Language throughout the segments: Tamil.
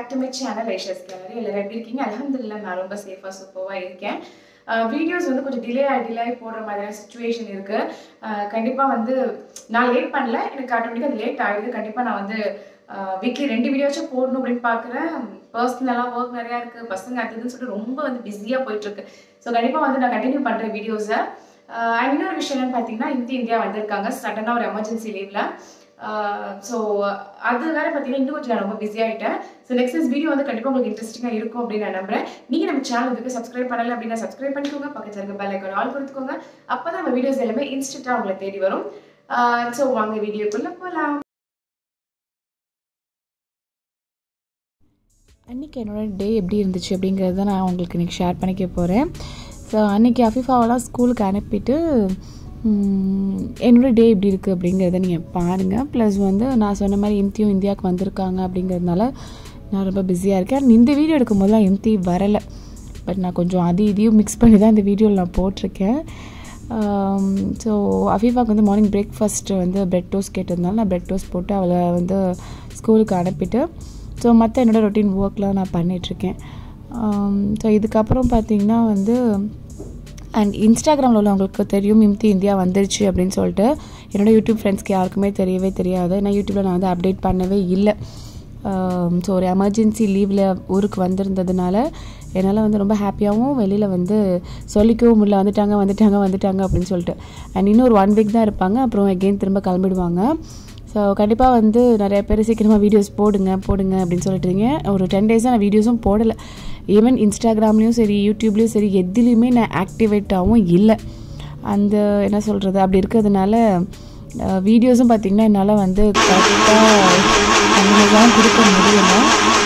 back to my channel Aisha's gallery எல்லாரும் எப்படி இருக்கீங்க அலமதுல்லா நான் ரொம்ப சேஃபாக சூப்பராக இருக்கேன் வீடியோஸ் வந்து கொஞ்சம் டிலே ஆகி டிலே ஆகி போடுற மாதிரியான சுச்சுவேஷன் இருக்குது கண்டிப்பாக வந்து நான் லேட் பண்ணல எனக்கு ஆட்டோமேட்டிக்காக அது லேட் ஆகிடுது கண்டிப்பாக நான் வந்து வீக்லி ரெண்டு வீடியோச்சும் போடணும் அப்படின்னு பார்க்குறேன் பர்சனலாக ஒர்க் நிறையா இருக்குது பசங்க அதுன்னு சொல்லிட்டு ரொம்ப வந்து பிஸியாக போயிட்டுருக்கு ஸோ கண்டிப்பாக வந்து நான் கண்டினியூ பண்ணுறேன் வீடியோஸை அண்ட் இன்னொரு விஷயம் என்னன்னு பார்த்தீங்கன்னா இந்தி இந்தியா வந்திருக்காங்க சடனாக ஒரு எமர்ஜென்சி லீவில் ஸோ அது வேற பார்த்தீங்கன்னா இன்னும் கொஞ்சம் நான் ரொம்ப பிஸி ஆகிட்டேன் ஸோ நெக்ஸ்ட் வீடியோ வந்து கண்டிப்பாக உங்களுக்கு இன்ட்ரெஸ்டிங்காக இருக்கும் அப்படின்னு நான் நம்புறேன் நீங்கள் நம்ம சேனலுக்கு சப்ஸ்கிரைப் பண்ணல அப்படின்னா சப்ஸ்கிரைப் பண்ணிக்கோங்க பக்கத்தில் இருக்க பெல் ஐக்கான் ஆல் கொடுத்துக்கோங்க அப்போ தான் நம்ம வீடியோஸ் எல்லாமே இன்ஸ்டண்ட்டாக உங்களை தேடி வரும் ஸோ வாங்க வீடியோக்குள்ளே போகலாம் அன்றைக்கி என்னோடய டே எப்படி இருந்துச்சு அப்படிங்கிறத நான் உங்களுக்கு இன்றைக்கி ஷேர் பண்ணிக்க போகிறேன் ஸோ அன்றைக்கி அஃபிஃபாவெல்லாம் ஸ்கூலுக்கு அனுப்பிட்டு என்னோடய டே எப்படி இருக்குது அப்படிங்கிறத நீங்கள் பாருங்கள் ப்ளஸ் வந்து நான் சொன்ன மாதிரி இம்தியும் இந்தியாவுக்கு வந்திருக்காங்க அப்படிங்கிறதுனால நான் ரொம்ப பிஸியாக இருக்கேன் அண்ட் இந்த வீடியோ எடுக்கும் போதெல்லாம் இம்தி வரலை பட் நான் கொஞ்சம் அது இதையும் மிக்ஸ் பண்ணி தான் இந்த வீடியோவில் நான் போட்டிருக்கேன் ஸோ அஃபீஃபாவுக்கு வந்து மார்னிங் பிரேக்ஃபாஸ்ட்டு வந்து ப்ரெட் டோஸ்ட் கேட்டிருந்தாலும் நான் ப்ரெட் டோஸ்ட் போட்டு அவளை வந்து ஸ்கூலுக்கு அனுப்பிட்டு ஸோ மற்ற என்னோடய ரொட்டீன் ஒர்க்லாம் நான் பண்ணிகிட்ருக்கேன் ஸோ இதுக்கப்புறம் பார்த்திங்கன்னா வந்து அண்ட் இன்ஸ்டாகிராமில் உள்ளவங்களுக்கு தெரியும் இம்தி இந்தியா வந்துருச்சு அப்படின்னு சொல்லிட்டு என்னோடய யூடியூப் ஃப்ரெண்ட்ஸ்க்கு யாருக்குமே தெரியவே தெரியாது ஏன்னா யூடியூப்பில் நான் வந்து அப்டேட் பண்ணவே இல்லை ஸோ ஒரு எமர்ஜென்சி லீவில் ஊருக்கு வந்திருந்ததுனால என்னால் வந்து ரொம்ப ஹாப்பியாகவும் வெளியில் வந்து சொல்லிக்கவும் முடியல வந்துட்டாங்க வந்துட்டாங்க வந்துட்டாங்க அப்படின்னு சொல்லிட்டு அண்ட் இன்னும் ஒரு ஒன் வீக் தான் இருப்பாங்க அப்புறம் எகெயின் திரும்ப கிளம்பிடுவாங்க ஸோ கண்டிப்பாக வந்து நிறைய பேர் சீக்கிரமாக வீடியோஸ் போடுங்க போடுங்க அப்படின்னு சொல்லிட்டு இருக்கீங்க ஒரு டென் டேஸாக நான் வீடியோஸும் போடலை ஈவன் இன்ஸ்டாகிராம்லேயும் சரி யூடியூப்லேயும் சரி எதுலேயுமே நான் ஆக்டிவேட்டாகவும் இல்லை அந்த என்ன சொல்கிறது அப்படி இருக்கிறதுனால வீடியோஸும் பார்த்திங்கன்னா என்னால் வந்து கரெக்டாக தான் கொடுக்க முடியலை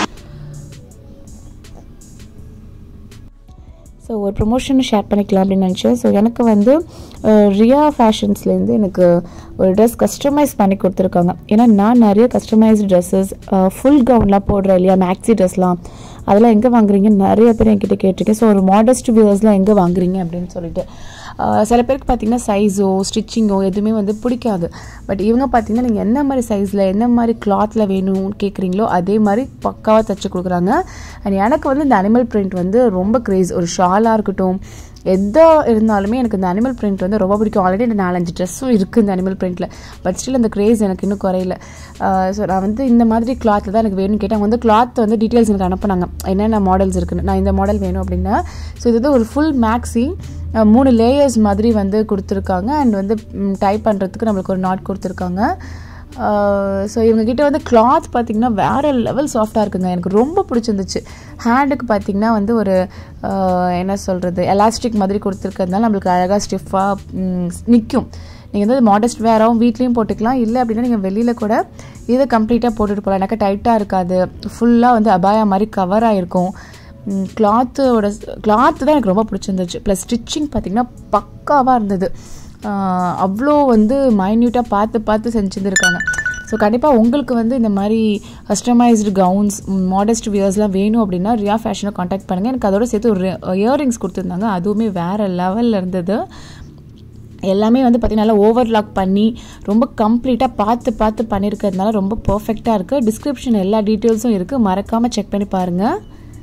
ஸோ ஒரு ப்ரொமோஷன் ஷேர் பண்ணிக்கலாம் அப்படின்னு நினச்சேன் ஸோ எனக்கு வந்து ரியா ஃபேஷன்ஸ்லேருந்து எனக்கு ஒரு ட்ரெஸ் கஸ்டமைஸ் பண்ணி கொடுத்துருக்காங்க ஏன்னா நான் நிறைய கஸ்டமைஸ்டு ட்ரெஸ்ஸஸ் ஃபுல் கவுன்லாம் போடுறேன் இல்லையா மேக்ஸி ட்ரெஸ்லாம் அதெல்லாம் எங்கே வாங்குறீங்க நிறைய பேர் என்கிட்ட கேட்டிருக்கேன் ஸோ ஒரு மாடஸ்ட் வியூவர்ஸ்லாம் எங்கே வாங்குறீங்க அப்படின்னு சொல்லிட்டு சில பேருக்கு பார்த்தீங்கன்னா சைஸோ ஸ்டிச்சிங்கோ எதுவுமே வந்து பிடிக்காது பட் இவங்க பார்த்தீங்கன்னா நீங்கள் என்ன மாதிரி சைஸில் என்ன மாதிரி கிளாத்தில் வேணும்னு கேட்குறீங்களோ அதே மாதிரி பக்காவாக தைச்சி கொடுக்குறாங்க அண்ட் எனக்கு வந்து இந்த அனிமல் பிரிண்ட் வந்து ரொம்ப க்ரேஸ் ஒரு ஷாலாக இருக்கட்டும் எதா இருந்தாலுமே எனக்கு இந்த அனிமல் பிரிண்ட் வந்து ரொம்ப பிடிக்கும் ஆல்ரெடி இந்த நாலஞ்சு ட்ரெஸ்ஸும் இருக்குது இந்த அனிமல் பிரிண்ட்டில் பட் ஸ்டில் அந்த க்ரேஸ் எனக்கு இன்னும் குறையில ஸோ நான் வந்து இந்த மாதிரி கிளாத்தில் தான் எனக்கு வேணும்னு கேட்டேன் வந்து கிளாத் வந்து டீட்டெயில்ஸ் எனக்கு அனுப்புனாங்க என்னென்ன மாடல்ஸ் இருக்குன்னு நான் இந்த மாடல் வேணும் அப்படின்னா ஸோ இது வந்து ஒரு ஃபுல் மேக்ஸி மூணு லேயர்ஸ் மாதிரி வந்து கொடுத்துருக்காங்க அண்ட் வந்து டைப் பண்ணுறதுக்கு நம்மளுக்கு ஒரு நாட் கொடுத்துருக்காங்க ஸோ இவங்ககிட்ட வந்து கிளாத் பார்த்திங்கன்னா வேறு லெவல் சாஃப்டாக இருக்குங்க எனக்கு ரொம்ப பிடிச்சிருந்துச்சு ஹேண்டுக்கு பார்த்திங்கன்னா வந்து ஒரு என்ன சொல்கிறது எலாஸ்டிக் மாதிரி கொடுத்துருக்கிறதுனால நம்மளுக்கு அழகாக ஸ்டிஃபாக நிற்கும் நீங்கள் வந்து மாடஸ்ட் வேறாகவும் வீட்லேயும் போட்டுக்கலாம் இல்லை அப்படின்னா நீங்கள் வெளியில் கூட இதை கம்ப்ளீட்டாக போட்டுட்டு போகலாம் எனக்கு டைட்டாக இருக்காது ஃபுல்லாக வந்து அபாயா மாதிரி கவர் ஆகிருக்கும் கிளாத்தோட கிளாத்து தான் எனக்கு ரொம்ப பிடிச்சிருந்துச்சு ப்ளஸ் ஸ்டிச்சிங் பார்த்திங்கன்னா பக்காவாக இருந்தது அவ்வளோ வந்து மைன்யூட்டாக பார்த்து பார்த்து செஞ்சுருந்துருக்காங்க ஸோ கண்டிப்பாக உங்களுக்கு வந்து இந்த மாதிரி கஸ்டமைஸ்டு கவுன்ஸ் மாடஸ்ட் வியர்ஸ்லாம் வேணும் அப்படின்னா ரியா ஃபேஷனை காண்டாக்ட் பண்ணுங்கள் எனக்கு அதோட சேர்த்து ஒரு இயரிங்ஸ் கொடுத்துருந்தாங்க அதுவுமே வேறு லெவலில் இருந்தது எல்லாமே வந்து பார்த்திங்கன்னா நல்லா ஓவர்லாக் பண்ணி ரொம்ப கம்ப்ளீட்டாக பார்த்து பார்த்து பண்ணியிருக்கிறதுனால ரொம்ப பர்ஃபெக்டாக இருக்குது டிஸ்கிரிப்ஷன் எல்லா டீட்டெயில்ஸும் இருக்குது மறக்காமல் செக் பண்ணி பாருங்கள்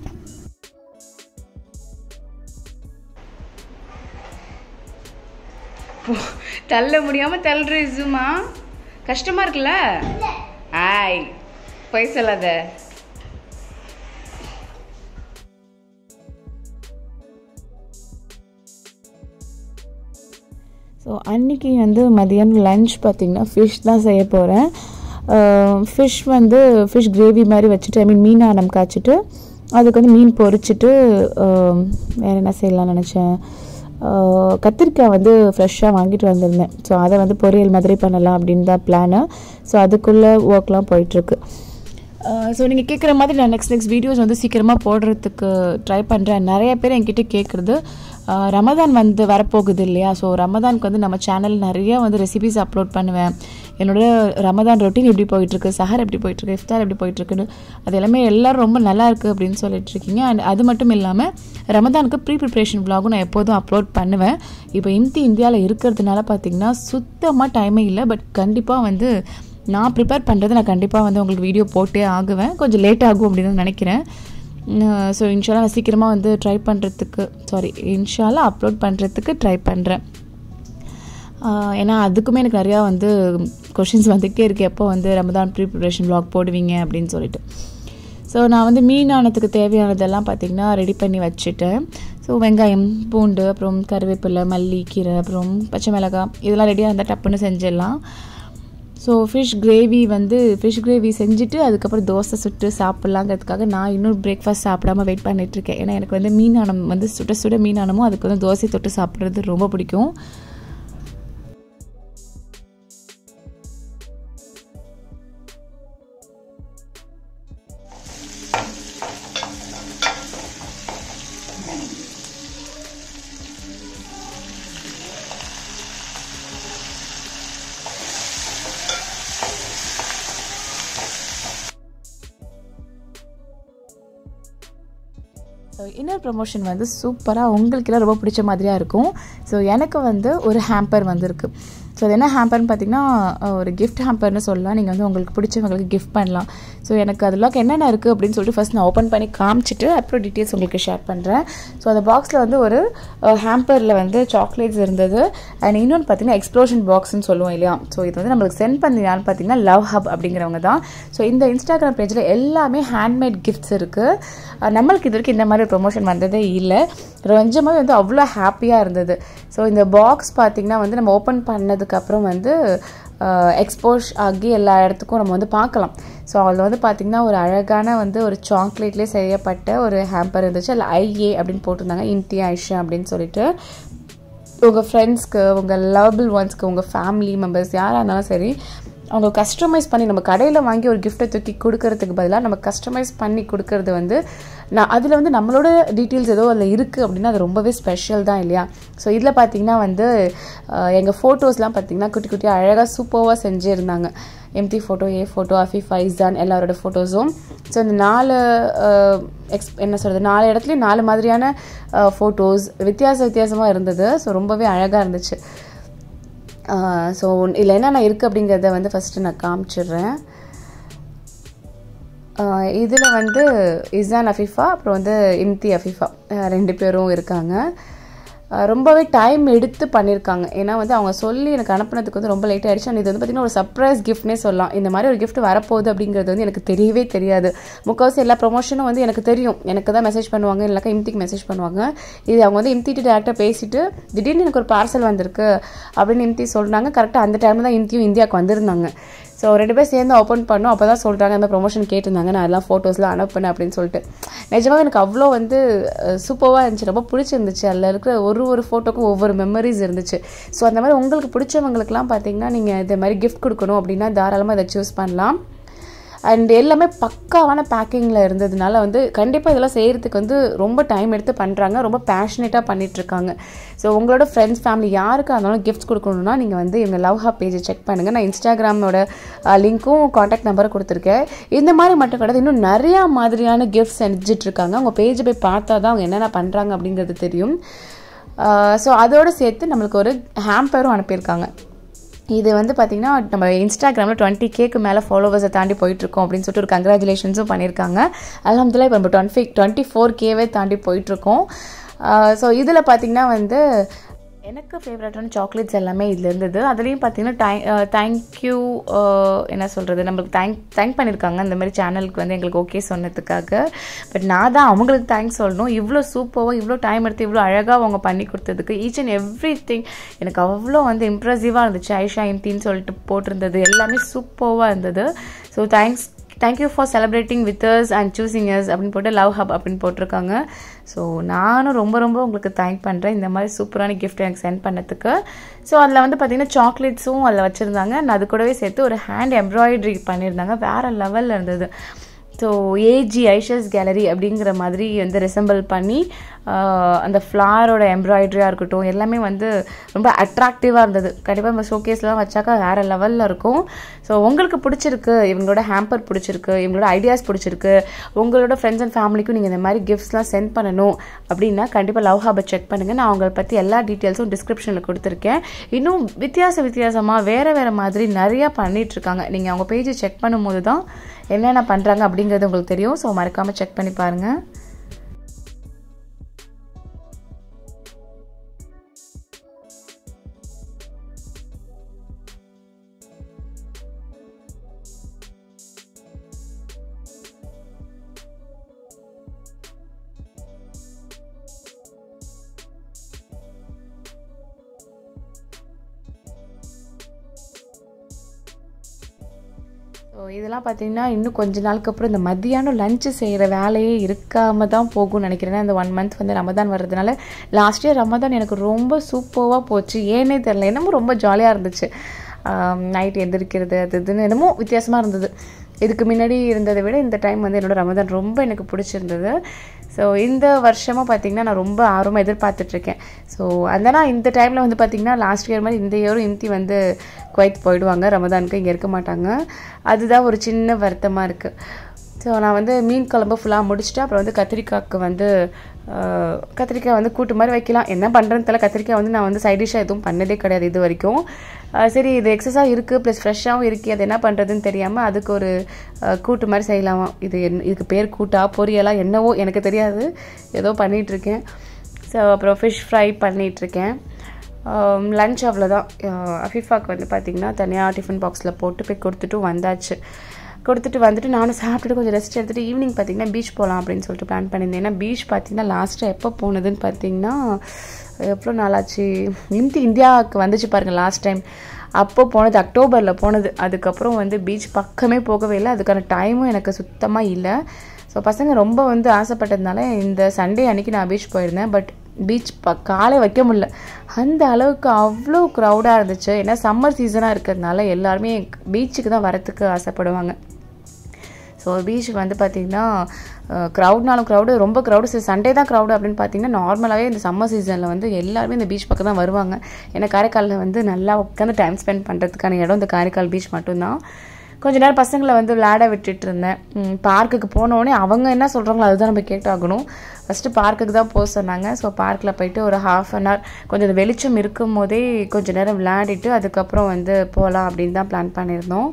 தள்ள முடியாம தள்ளுற இசுமா கஷ்டமா இருக்குல்ல ஆய் போய் சொல்லாத ஸோ அன்றைக்கி வந்து மதியானம் லஞ்ச் பார்த்திங்கன்னா ஃபிஷ் தான் செய்ய போகிறேன் ஃபிஷ் வந்து ஃபிஷ் கிரேவி மாதிரி வச்சுட்டு ஐ மீன் மீனானம் காய்ச்சிட்டு அதுக்கு வந்து மீன் பொரிச்சிட்டு வேறு என்ன செய்யலாம்னு நினச்சேன் கத்திரிக்காய் வந்து ஃப்ரெஷ்ஷாக வாங்கிட்டு வந்திருந்தேன் ஸோ அதை வந்து பொரியல் மாதிரி பண்ணலாம் அப்படின்னு தான் பிளானு ஸோ அதுக்குள்ளே ஒர்க்லாம் போயிட்டுருக்கு ஸோ நீங்கள் கேட்குற மாதிரி நான் நெக்ஸ்ட் நெக்ஸ்ட் வீடியோஸ் வந்து சீக்கிரமாக போடுறதுக்கு ட்ரை பண்ணுறேன் நிறைய பேர் என்கிட்ட கேட்குறது ரமதான் வந்து வரப்போகுது இல்லையா ஸோ ரமதானுக்கு வந்து நம்ம சேனல் நிறைய வந்து ரெசிபிஸ் அப்லோட் பண்ணுவேன் என்னோட ரமதான் ரொட்டீன் எப்படி போயிட்டுருக்கு சஹர் எப்படி போயிட்டுருக்கு இஃப்தார் எப்படி போயிட்டுருக்குன்னு அது எல்லாமே எல்லோரும் ரொம்ப நல்லா இருக்குது அப்படின்னு சொல்லிட்டு இருக்கீங்க அண்ட் அது மட்டும் இல்லாமல் ரமதானுக்கு ப்ரீ ப்ரிப்ரேஷன் விலாகும் நான் எப்போதும் அப்லோட் பண்ணுவேன் இப்போ இந்தி இந்தியாவில் இருக்கிறதுனால பார்த்திங்கன்னா சுத்தமாக டைமே இல்லை பட் கண்டிப்பாக வந்து நான் ப்ரிப்பேர் பண்ணுறது நான் கண்டிப்பாக வந்து உங்களுக்கு வீடியோ போட்டே ஆகுவேன் கொஞ்சம் லேட் ஆகும் அப்படின்னு தான் நினைக்கிறேன் ஸோ இன்ஷால்லாம் நான் சீக்கிரமாக வந்து ட்ரை பண்ணுறதுக்கு சாரி இன்ஷால்லாம் அப்லோட் பண்ணுறதுக்கு ட்ரை பண்ணுறேன் ஆஹ் ஏன்னா அதுக்குமே எனக்கு நிறையா வந்து கொஷின்ஸ் வந்துகிட்டே இருக்கு எப்போ வந்து ரமதான் ப்ரீ ப்ரிப்ரேஷன் vlog போடுவீங்க அப்படின்னு சொல்லிட்டு ஸோ நான் வந்து மீனானத்துக்கு தேவையானதெல்லாம் பார்த்திங்கன்னா ரெடி பண்ணி வச்சுட்டேன் ஸோ வெங்காயம் பூண்டு அப்புறம் கருவேப்பிலை மல்லி கீரை அப்புறம் பச்சை மிளகாய் இதெல்லாம் ரெடியாக இருந்தால் டப்புன்னு செஞ்சிடலாம் ஸோ ஃபிஷ் கிரேவி வந்து ஃபிஷ் கிரேவி செஞ்சுட்டு அதுக்கப்புறம் தோசை சுட்டு சாப்பிட்லாங்கிறதுக்காக நான் இன்னும் பிரேக்ஃபாஸ்ட் சாப்பிடாம வெயிட் பண்ணிகிட்ருக்கேன் ஏன்னா எனக்கு வந்து மீனானம் வந்து சுட சுட மீனானமும் அதுக்கு வந்து தோசை தொட்டு சாப்பிட்றது ரொம்ப பிடிக்கும் ஸோ இன்னர் ப்ரமோஷன் வந்து சூப்பராக உங்களுக்கெல்லாம் ரொம்ப பிடிச்ச மாதிரியாக இருக்கும் ஸோ எனக்கு வந்து ஒரு ஹேம்பர் வந்திருக்கு ஸோ அது என்ன ஹேம்பர்னு பார்த்தீங்கன்னா அஹ், ஒரு கிஃப்ட் ஹேம்பர்னு சொல்லலாம் நீங்கள் வந்து உங்களுக்கு பிடிச்சவங்களுக்கு கிஃப்ட் பண்ணலாம் ஸோ எனக்கு அதில் என்னென்ன இருக்குது அப்படின்னு சொல்லிட்டு ஃபஸ்ட் நான் ஓப்பன் பண்ணி காமிச்சிட்டு அப்புறம் டீட்டெயில்ஸ் உங்களுக்கு ஷேர் பண்ணுறேன் ஸோ அந்த பாக்ஸில் வந்து ஒரு ஹேம்பரில் வந்து சாக்லேட்ஸ் இருந்தது அண்ட் இன்னொன்று பார்த்தீங்கன்னா எக்ஸ்ப்ளோஷன் பாக்ஸ்னு சொல்லுவோம் இல்லையா ஸோ இது வந்து நம்மளுக்கு சென்ட் பண்ணி யாருன்னு பார்த்தீங்கன்னா லவ் ஹப் அப்படிங்கிறவங்க தான் ஸோ இந்த இன்ஸ்டாகிராம் பேஜில் எல்லாமே ஹேண்ட்மேட் கிஃப்ட்ஸ் இருக்குது நம்மளுக்கு இது வரைக்கும் இந்த மாதிரி ஒரு ப்ரொமோஷன் வந்ததே இல்லை கொஞ்சமாகவே வந்து அவ்வளோ ஹாப்பியாக இருந்தது ஸோ இந்த பாக்ஸ் பார்த்திங்கன்னா வந்து நம்ம ஓப்பன் பண்ணதுக்கப்புறம் வந்து எக்ஸ்போஸ் ஆகி எல்லா இடத்துக்கும் நம்ம வந்து பார்க்கலாம் ஸோ அதில் வந்து பார்த்திங்கன்னா ஒரு அழகான வந்து ஒரு சாக்லேட்லேயே செய்யப்பட்ட ஒரு ஹேம்பர் இருந்துச்சு அதில் ஐஏ அப்படின்னு போட்டிருந்தாங்க இன்டி ஐஷா அப்படின்னு சொல்லிட்டு உங்கள் ஃப்ரெண்ட்ஸ்க்கு உங்கள் லவபிள் ஒன்ஸ்க்கு உங்கள் ஃபேமிலி மெம்பர்ஸ் யாராக இருந்தாலும் சரி அவங்க கஸ்டமைஸ் பண்ணி நம்ம கடையில் வாங்கி ஒரு கிஃப்ட்டை தூக்கி கொடுக்கறதுக்கு பதிலாக நம்ம கஸ்டமைஸ் பண்ணி கொடுக்கறது வந்து நான் அதில் வந்து நம்மளோட டீட்டெயில்ஸ் ஏதோ அதில் இருக்குது அப்படின்னா அது ரொம்பவே ஸ்பெஷல் தான் இல்லையா ஸோ இதில் பார்த்தீங்கன்னா வந்து எங்கள் ஃபோட்டோஸ்லாம் பார்த்தீங்கன்னா குட்டி குட்டி அழகாக சூப்பராக செஞ்சுருந்தாங்க எம்டி ஃபோட்டோ ஏ ஃபோட்டோ அஃபி ஃபைசான் எல்லாரோட ஃபோட்டோஸும் ஸோ இந்த நாலு எக்ஸ் என்ன சொல்கிறது நாலு இடத்துலையும் நாலு மாதிரியான ஃபோட்டோஸ் வித்தியாச வித்தியாசமாக இருந்தது ஸோ ரொம்பவே அழகாக இருந்துச்சு ஸோ இதில் என்னென்ன இருக்குது அப்படிங்கிறத வந்து ஃபஸ்ட்டு நான் காமிச்சிடுறேன் இதில் வந்து இசான் அஃபிஃபா அப்புறம் வந்து இம்தி அஃபிஃபா அஹ் ரெண்டு பேரும் இருக்காங்க அஹ் ரொம்பவே டைம் எடுத்து பண்ணியிருக்காங்க ஏன்னா வந்து அவங்க சொல்லி எனக்கு அனுப்புனதுக்கு வந்து ரொம்ப லேட் ஆயிடுச்சு அண்ட் இது வந்து பார்த்திங்கன்னா ஒரு சர்ப்ரைஸ் கிஃப்ட்னே சொல்லலாம் இந்த மாதிரி ஒரு gift வரப்போகுது அப்படிங்கிறது வந்து எனக்கு தெரியவே தெரியாது முக்கால்வாசி எல்லா ப்ரொமோஷனும் வந்து எனக்கு தெரியும் எனக்கு தான் மெசேஜ் பண்ணுவாங்க இல்லைக்கா இம்திக்கு மெசேஜ் பண்ணுவாங்க இது அவங்க வந்து இம்திட்டு டேரெக்டாக பேசிட்டு திடீர்னு எனக்கு ஒரு பார்சல் வந்திருக்கு அப்படின்னு இம்தி சொல்கிறாங்க கரெக்டாக அந்த டைமில் தான் இம்தியும் இந்தியாவுக்கு வந்திருந்தாங்க ஸோ ரெண்டு பேர் சேர்ந்து ஓப்பன் பண்ணோம் அப்போ தான் சொல்கிறாங்க இந்த ப்ரொமோஷன் கேட்டிருந்தாங்க நான் எல்லாம் ஃபோட்டோஸ்லாம் அனுப்புனேன் அப்படின்னு சொல்லிட்டு நிஜமாக எனக்கு அவ்வளோ வந்து சூப்பராக இருந்துச்சு ரொம்ப பிடிச்சிருந்துச்சு அதில் இருக்கிற ஒரு ஒரு ஃபோட்டோக்கும் ஒவ்வொரு மெமரிஸ் இருந்துச்சு ஸோ அந்த மாதிரி உங்களுக்கு பிடிச்சவங்களுக்குலாம் பார்த்தீங்கன்னா நீங்கள் இந்த மாதிரி கிஃப்ட் கொடுக்கணும் அப்படின்னா தாராளமாக இதை சூஸ் பண்ணலாம் அண்ட் எல்லாமே பக்காவான பேக்கிங்கில் இருந்ததுனால வந்து கண்டிப்பாக இதெல்லாம் செய்கிறதுக்கு வந்து ரொம்ப டைம் எடுத்து பண்ணுறாங்க ரொம்ப பேஷனேட்டாக பண்ணிகிட்ருக்காங்க ஸோ உங்களோட ஃப்ரெண்ட்ஸ் ஃபேமிலி யாருக்கு இருந்தாலும் கிஃப்ட்ஸ் கொடுக்கணுன்னா நீங்கள் வந்து இவங்க லவ் ஹப் பேஜை செக் பண்ணுங்கள் நான் இன்ஸ்டாகிராமோட லிங்க்கும் காண்டாக்ட் நம்பரும் கொடுத்துருக்கேன் இந்த மாதிரி மட்டும் கிடையாது இன்னும் நிறையா மாதிரியான கிஃப்ட்ஸ் செஞ்சிட்ருக்காங்க அவங்க பேஜை போய் பார்த்தா தான் அவங்க என்னென்ன பண்ணுறாங்க அப்படிங்கிறது தெரியும் ஸோ அதோடு சேர்த்து நம்மளுக்கு ஒரு ஹேம்பரும் அனுப்பியிருக்காங்க இது வந்து பார்த்திங்கன்னா நம்ம இன்ஸ்டாகிராமில் டுவெண்ட்டி கேக்கு மேலே ஃபாலோவர்ஸை தாண்டி போயிட்டுருக்கோம் அப்படின்னு சொல்லிட்டு ஒரு கங்க்ராச்சுலேஷன்ஸும் பண்ணியிருக்காங்க அலமதுல்லா இப்போ நம்ம டுவெண்ட்டி டுவெண்ட்டி ஃபோர் கேவே தாண்டி போயிட்டுருக்கோம் ஸோ இதில் பார்த்திங்கன்னா வந்து எனக்கு ஃபேவரட்டான சாக்லேட்ஸ் எல்லாமே இதில் இருந்தது அதுலேயும் பார்த்தீங்கன்னா தேங்க் தேங்க்யூ என்ன சொல்கிறது நம்மளுக்கு தேங்க் தேங்க் பண்ணியிருக்காங்க இந்த மாதிரி சேனலுக்கு வந்து எங்களுக்கு ஓகே சொன்னதுக்காக பட் நான் தான் அவங்களுக்கு தேங்க்ஸ் சொல்லணும் இவ்வளோ சூப்பராக இவ்வளோ டைம் எடுத்து இவ்வளோ அழகாக அவங்க பண்ணி கொடுத்ததுக்கு ஈச் அண்ட் எவ்ரி திங் எனக்கு அவ்வளோ வந்து இம்ப்ரெசிவாக இருந்துச்சு ஐஷா இம்தின்னு சொல்லிட்டு போட்டிருந்தது எல்லாமே சூப்பராக இருந்தது so thanks thank you for celebrating with us and choosing us அப்படின்னு போட்டு லவ் ஹப் அப்படின்னு போட்டிருக்காங்க ஸோ நானும் ரொம்ப ரொம்ப உங்களுக்கு தேங்க் பண்ணுறேன் இந்த மாதிரி சூப்பரான கிஃப்ட் எனக்கு சென்ட் பண்ணதுக்கு ஸோ அதில் வந்து பார்த்தீங்கன்னா சாக்லேட்ஸும் அதில் வச்சுருந்தாங்க நான் அது கூடவே சேர்த்து ஒரு ஹேண்ட் எம்ப்ராய்டரி பண்ணியிருந்தாங்க வேறு லெவலில் இருந்தது ஸோ ஏஜி ஐஷஸ் கேலரி அப்படிங்கிற மாதிரி வந்து ரிசம்பிள் பண்ணி அந்த ஃப்ளாரோட எம்ப்ராய்டரியாக இருக்கட்டும் எல்லாமே வந்து ரொம்ப அட்ராக்டிவாக இருந்தது கண்டிப்பாக நம்ம ஷோகேஸ்லாம் வச்சாக்கா வேறு லெவலில் இருக்கும் ஸோ உங்களுக்கு பிடிச்சிருக்கு இவங்களோட ஹேம்பர் பிடிச்சிருக்கு இவங்களோட ஐடியாஸ் பிடிச்சிருக்கு உங்களோட ஃப்ரெண்ட்ஸ் அண்ட் ஃபேமிலிக்கும் நீங்கள் இந்த மாதிரி கிஃப்ட்ஸ்லாம் சென்ட் பண்ணணும் அப்படின்னா கண்டிப்பாக லவ் ஹாபை செக் பண்ணுங்கள் நான் அவங்களை பற்றி எல்லா டீட்டெயில்ஸும் டிஸ்கிரிப்ஷனில் கொடுத்துருக்கேன் இன்னும் வித்தியாச வித்தியாசமாக வேறு வேறு மாதிரி நிறையா பண்ணிகிட்ருக்காங்க நீங்கள் அவங்க பேஜை செக் பண்ணும்போது தான் என்னென்ன பண்ணுறாங்க அப்படிங்கிறது உங்களுக்கு தெரியும் ஸோ மறக்காமல் செக் பண்ணி பாருங்கள் ஸோ இதெல்லாம் பார்த்தீங்கன்னா இன்னும் கொஞ்ச நாளுக்கு அப்புறம் இந்த மத்தியானம் லஞ்சு செய்கிற வேலையே இருக்காம தான் போகும்னு நினைக்கிறேன் ஏன்னா இந்த ஒன் மந்த் வந்து ரமதான் வர்றதுனால லாஸ்ட் இயர் ரமதான் எனக்கு ரொம்ப சூப்பராக போச்சு ஏனே தெரில என்னமோ ரொம்ப ஜாலியாக இருந்துச்சு நைட் எந்திரிக்கிறது அது இதுன்னு என்னமோ வித்தியாசமாக இருந்தது இதுக்கு முன்னாடி இருந்ததை விட இந்த டைம் வந்து என்னோட ரமதான் ரொம்ப எனக்கு பிடிச்சிருந்தது ஸோ இந்த வருஷமும் பார்த்திங்கன்னா நான் ரொம்ப ஆர்வமாக எதிர்பார்த்துட்ருக்கேன் ஸோ அதனா இந்த டைமில் வந்து பார்த்திங்கன்னா லாஸ்ட் இயர் மாதிரி இந்த இயரும் இம்தி வந்து குவைத் போயிடுவாங்க ரமதானுக்கு இங்கே இருக்க மாட்டாங்க அதுதான் ஒரு சின்ன வருத்தமாக இருக்குது ஸோ நான் வந்து மீன் குழம்பு ஃபுல்லாக முடிச்சுட்டு அப்புறம் வந்து கத்திரிக்காய்க்கு வந்து ஆஹ், கத்திரிக்காய் வந்து கூட்டு மாதிரி வைக்கலாம் என்ன பண்ணுறதுன்னு தெரியல கத்திரிக்காய் வந்து நான் வந்து சைட் டிஷ்ஷாக எதுவும் பண்ணதே கிடையாது இது வரைக்கும் ஆஹ், சரி இது எக்ஸஸாக இருக்குது ப்ளஸ் ஃப்ரெஷ்ஷாகவும் இருக்குது அது என்ன பண்ணுறதுன்னு தெரியாமல் அதுக்கு ஒரு ஆஹ், கூட்டு மாதிரி செய்யலாமா இது என்ன இதுக்கு பேர் கூட்டா பொரியலா என்னவோ எனக்கு தெரியாது ஏதோ பண்ணிகிட்ருக்கேன் ஸோ அப்புறம் ஃபிஷ் ஃப்ரை பண்ணிகிட்ருக்கேன் லஞ்ச் அவ்வளோதான் அஃபிஃபாக்கு வந்து பார்த்திங்கன்னா தனியாக டிஃபன் பாக்ஸில் போட்டு போய் கொடுத்துட்டு வந்தாச்சு கொடுத்துட்டு வந்துட்டு நானும் சாப்பிட்டுட்டு கொஞ்சம் ரெஸ்ட் எடுத்துகிட்டு ஈவினிங் பார்த்தீங்கன்னா பீச் போகலாம் அப்படின்னு சொல்லிட்டு பிளான் பண்ணியிருந்தேன் ஏன்னா பீச் பார்த்தீங்கன்னா லாஸ்ட்டாக எப்போ போனதுன்னு பார்த்தீங்கன்னா எவ்வளோ நாளாச்சு இந்தி இந்தியாவுக்கு வந்துச்சு பாருங்கள் லாஸ்ட் டைம் அப்போ போனது அக்டோபரில் போனது அதுக்கப்புறம் வந்து பீச் பக்கமே போகவே இல்லை அதுக்கான டைமும் எனக்கு சுத்தமாக இல்லை ஸோ பசங்க ரொம்ப வந்து ஆசைப்பட்டதுனால இந்த சண்டே அன்னைக்கு நான் பீச் போயிருந்தேன் பட் பீச் ப காலை வைக்க முடியல அந்த அளவுக்கு அவ்வளோ க்ரௌடாக இருந்துச்சு ஏன்னா சம்மர் சீசனாக இருக்கிறதுனால எல்லாருமே பீச்சுக்கு தான் வரத்துக்கு ஆசைப்படுவாங்க ஸோ பீச்சுக்கு வந்து பார்த்திங்கன்னா க்ரௌட்னாலும் க்ரௌடு ரொம்ப க்ரௌடு சண்டே தான் க்ரௌடு அப்படின்னு பார்த்தீங்கன்னா நார்மலாகவே இந்த சம்மர் சீசனில் வந்து எல்லாருமே இந்த பீச் பக்கம் தான் வருவாங்க ஏன்னா காரைக்காலில் வந்து நல்லா உட்காந்து டைம் ஸ்பெண்ட் பண்ணுறதுக்கான இடம் இந்த காரைக்கால் பீச் மட்டும்தான் கொஞ்ச நேரம் பசங்களை வந்து விளையாட விட்டுட்டு இருந்தேன் பார்க்குக்கு போனோடனே அவங்க என்ன சொல்கிறாங்களோ அதுதான் நம்ம கேட்டாகணும் ஃபஸ்ட்டு பார்க்குக்கு தான் போக சொன்னாங்க ஸோ பார்க்கில் போயிட்டு ஒரு ஹாஃப் அன் ஹவர் கொஞ்சம் வெளிச்சம் இருக்கும் போதே கொஞ்ச நேரம் விளையாடிட்டு அதுக்கப்புறம் வந்து போகலாம் அப்படின்னு தான் பிளான் பண்ணியிருந்தோம்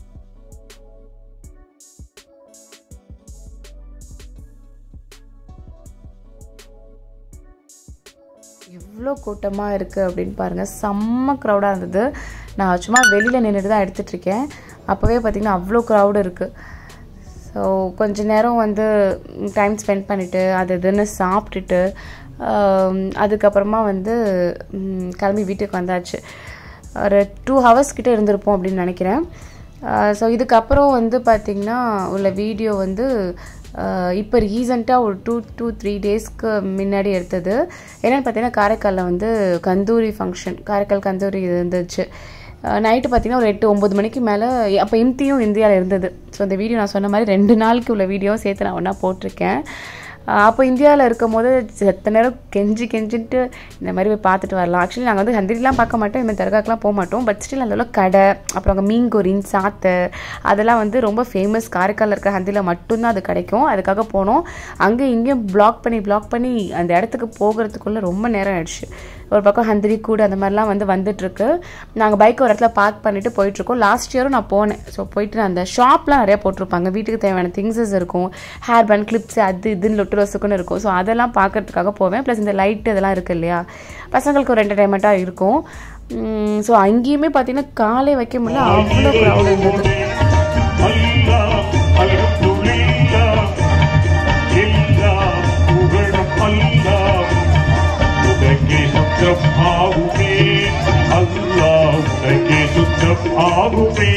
எவ்வளோ கூட்டமாக இருக்குது அப்படின்னு பாருங்கள் செம்ம க்ரௌடாக இருந்தது நான் சும்மா வெளியில் நின்றுட்டு தான் எடுத்துகிட்டு இருக்கேன் அப்போவே பார்த்திங்கன்னா அவ்வளோ க்ரௌடு இருக்குது ஸோ கொஞ்ச நேரம் வந்து டைம் ஸ்பெண்ட் பண்ணிவிட்டு அது இதுன்னு சாப்பிட்டுட்டு ஆம், அதுக்கப்புறமா வந்து ம், கிளம்பி வீட்டுக்கு வந்தாச்சு ஒரு டூ ஹவர்ஸ் கிட்ட இருந்திருப்போம் அப்படின்னு நினைக்கிறேன் ஸோ இதுக்கப்புறம் வந்து பார்த்திங்கன்னா உள்ள வீடியோ வந்து இப்போ ரீசண்டாக ஒரு டூ டூ த்ரீ டேஸ்க்கு முன்னாடி எடுத்தது என்னென்னு பார்த்தீங்கன்னா காரைக்காலில் வந்து கந்தூரி ஃபங்க்ஷன் காரைக்கால் கந்தூரி இருந்துச்சு நைட்டு பார்த்தீங்கன்னா ஒரு எட்டு ஒம்பது மணிக்கு மேலே அப்போ இம்தியும் இந்தியாவில் இருந்தது ஸோ இந்த வீடியோ நான் சொன்ன மாதிரி ரெண்டு நாளுக்கு உள்ள வீடியோவும் சேர்த்து நான் ஒன்றா போட்டிருக்கேன் ஆஹ் அப்போ இந்தியாவில் இருக்கும் போது செத்த நேரம் கெஞ்சி கெஞ்சிட்டு இந்த மாதிரி போய் பார்த்துட்டு வரலாம் ஆக்சுவலி நாங்கள் வந்து ஹந்திரிலாம் பார்க்க மாட்டோம் இந்த தர்காக்கெலாம் போக மாட்டோம் பட் ஸ்டில் அந்த உள்ள கடை அப்புறம் அங்கே மீன் கொரின் சாத்தை அதெல்லாம் வந்து ரொம்ப ஃபேமஸ் காரைக்காலில் இருக்க ஹந்தியில் மட்டும்தான் அது கிடைக்கும் அதுக்காக போனோம் அங்கே இங்கேயும் பிளாக் பண்ணி பிளாக் பண்ணி அந்த இடத்துக்கு போகிறதுக்குள்ளே ரொம்ப நேரம் ஆயிடுச்சு ஒரு பக்கம் ஹந்திரி கூடு அந்த மாதிரிலாம் வந்து வந்துட்டுருக்கு நாங்கள் பைக் ஒரு இடத்துல பார்க் பண்ணிட்டு போயிட்டுருக்கோம் லாஸ்ட் இயரும் நான் போனேன் ஸோ போயிட்டு நான் அந்த ஷாப்லாம் நிறையா போட்டிருப்பாங்க வீட்டுக்கு தேவையான திங்ஸஸ் இருக்கும் ஹேர் பேண்ட் கிளிப்ஸ் அது இதுன்னு லொட்டு ரோஸுக்குன்னு இருக்கும் ஸோ அதெல்லாம் பார்க்கறதுக்காக போவேன் ப்ளஸ் இந்த லைட் இதெல்லாம் இருக்குது இல்லையா பசங்களுக்கு ஒரு என்டர்டைன்மெண்ட்டாக இருக்கும் ஸோ அங்கேயுமே பார்த்தீங்கன்னா காலை வைக்க முடியல அவ்வளோ க்ரௌட் இருந்தது அல்லாஹ் அல்ஹம்துலில்லாஹ் எல்லாம் புகழும் அல்லாஹ் உனக்கே சுத்தம் ஆகுமே அல்லாஹ் உனக்கே சுத்தம் ஆகுமே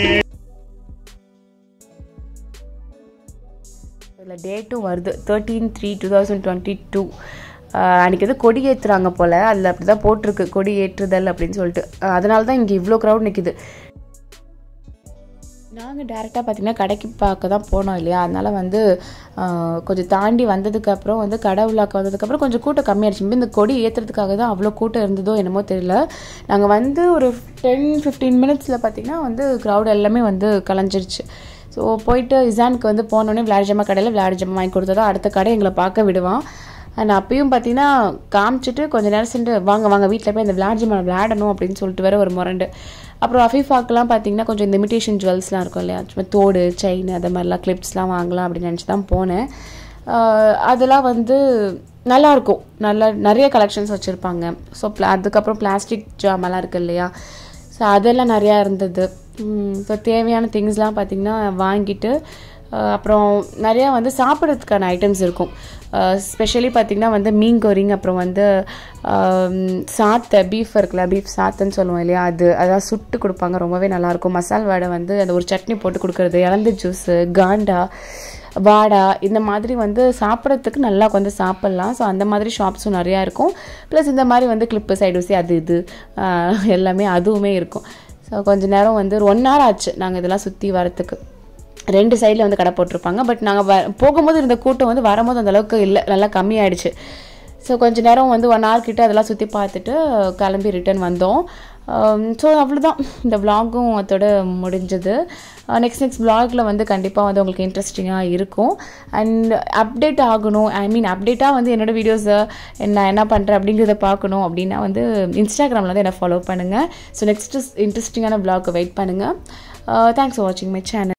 இதில் டேட்டும் வருது thirteen three two thousand twenty two அன்றைக்கி வந்து கொடி ஏற்றுறாங்க போல் அதில் அப்படி தான் போட்டிருக்கு கொடி ஏற்றுதல் அப்படின்னு சொல்லிட்டு அஹ் அதனால தான் இங்கே இவ்வளோ க்ரௌட் நிற்கிது நாங்கள் டேரெக்டாக பார்த்தீங்கன்னா கடைக்கு பார்க்க தான் போனோம் இல்லையா அதனால் வந்து ஆஹ், கொஞ்சம் தாண்டி வந்ததுக்கப்புறம் வந்து கடை உள்ளாக்க வந்ததுக்கப்புறம் கொஞ்சம் கூட்டம் கம்மியாயிடுச்சு இந்த கொடி ஏற்றுறதுக்காக தான் அவ்வளோ கூட்டம் இருந்ததோ என்னமோ தெரியல நாங்கள் வந்து ஒரு டென் ஃபிஃப்டீன் மினிட்ஸில் பார்த்தீங்கன்னா வந்து க்ரௌட் எல்லாமே வந்து கலைஞ்சிருச்சு ஸோ போயிட்டு இசானுக்கு வந்து போனோடனே விளையாடு ஜாமா கடையில் விளையாடு ஜாமா வாங்கி கொடுத்ததோ அடுத்த கடை எங்களை பார்க்க விடுவான் அண்ட் அப்பயும் பார்த்தீங்கன்னா காமிச்சிட்டு கொஞ்ச நேரம் சென்று வாங்க வாங்க வீட்டில் போய் இந்த விளையாடு ஜாமா விளையாடணும் அப்படின்னு சொல்லிட்டு வேற ஒரு முரண்டு அப்புறம் அஃபீஃபாக்கெலாம் பார்த்தீங்கன்னா கொஞ்சம் இந்த இமிட்டேஷன் ஜுவல்ஸ்லாம் இருக்கும் இல்லையா சும்மா தோடு செயின் அது மாதிரிலாம் கிளிப்ஸ்லாம் வாங்கலாம் அப்படின்னு நினச்சி தான் போனேன் ஆஹ் அதெல்லாம் வந்து நல்லாயிருக்கும் நல்லா நிறைய கலெக்ஷன்ஸ் வச்சுருப்பாங்க ஸோ ப்ளா அதுக்கப்புறம் பிளாஸ்டிக் ஜாமெல்லாம் இருக்கு இல்லையா ஸோ அதெல்லாம் நிறையா இருந்தது ஸோ தேவையான திங்ஸ்லாம் பார்த்திங்கன்னா வாங்கிட்டு அஹ் அப்புறம் நிறையா வந்து சாப்பிட்றதுக்கான ஐட்டம்ஸ் இருக்கும் ஸ்பெஷலி பார்த்திங்கன்னா வந்து மீன் கோரிங் அப்புறம் வந்து ஆம், சாத்தை பீஃப் இருக்குல்ல பீஃப் சாத்துன்னு சொல்லுவோம் இல்லையா அது அதான் சுட்டு கொடுப்பாங்க ரொம்பவே நல்லாயிருக்கும் மசால் வடை வந்து அந்த ஒரு சட்னி போட்டு கொடுக்குறது இளந்த ஜூஸு காண்டா வாடா இந்த மாதிரி வந்து சாப்பிட்றதுக்கு நல்லா வந்து சாப்பிட்லாம் ஸோ அந்த மாதிரி ஷாப்ஸும் நிறையா இருக்கும் ப்ளஸ் இந்த மாதிரி வந்து கிளிப்பு சைடுசி அது இது ஆஹ் எல்லாமே அதுவுமே இருக்கும் ஸோ கொஞ்ச நேரம் வந்து ஒரு ஒன் ஹவர் ஆச்சு நாங்கள் இதெல்லாம் சுற்றி வரத்துக்கு ரெண்டு சைடில் வந்து கடை போட்டிருப்பாங்க பட் நாங்கள் வ போகும்போது இருந்த கூட்டம் வந்து வரும்போது அந்த அளவுக்கு இல்லை நல்லா கம்மியாயிடுச்சு ஸோ கொஞ்ச நேரம் வந்து ஒன் ஹவர் கிட்ட அதெல்லாம் சுற்றி பார்த்துட்டு கிளம்பி ரிட்டர்ன் வந்தோம் ஸோ அவ்வளோதான் இந்த vlog-ம் அதோட முடிஞ்சது நெக்ஸ்ட் நெக்ஸ்ட் vlog-ல வந்து கண்டிப்பாக வந்து உங்களுக்கு இன்ட்ரெஸ்டிங்காக இருக்கும் அண்ட் அப்டேட் ஆகணும் ஐ மீன் அப்டேட்டாக வந்து என்னோட வீடியோஸை நான் என்ன பண்ணுறேன் அப்படிங்கிறத பார்க்கணும் அப்படின்னா வந்து இன்ஸ்டாகிராமில் வந்து என்னை ஃபாலோ பண்ணுங்கள் ஸோ நெக்ஸ்ட் இன்ட்ரெஸ்டிங்கான vlog வெயிட் பண்ணுங்கள் தேங்க்ஸ் ஃபார் வாட்சிங் மை சேனல்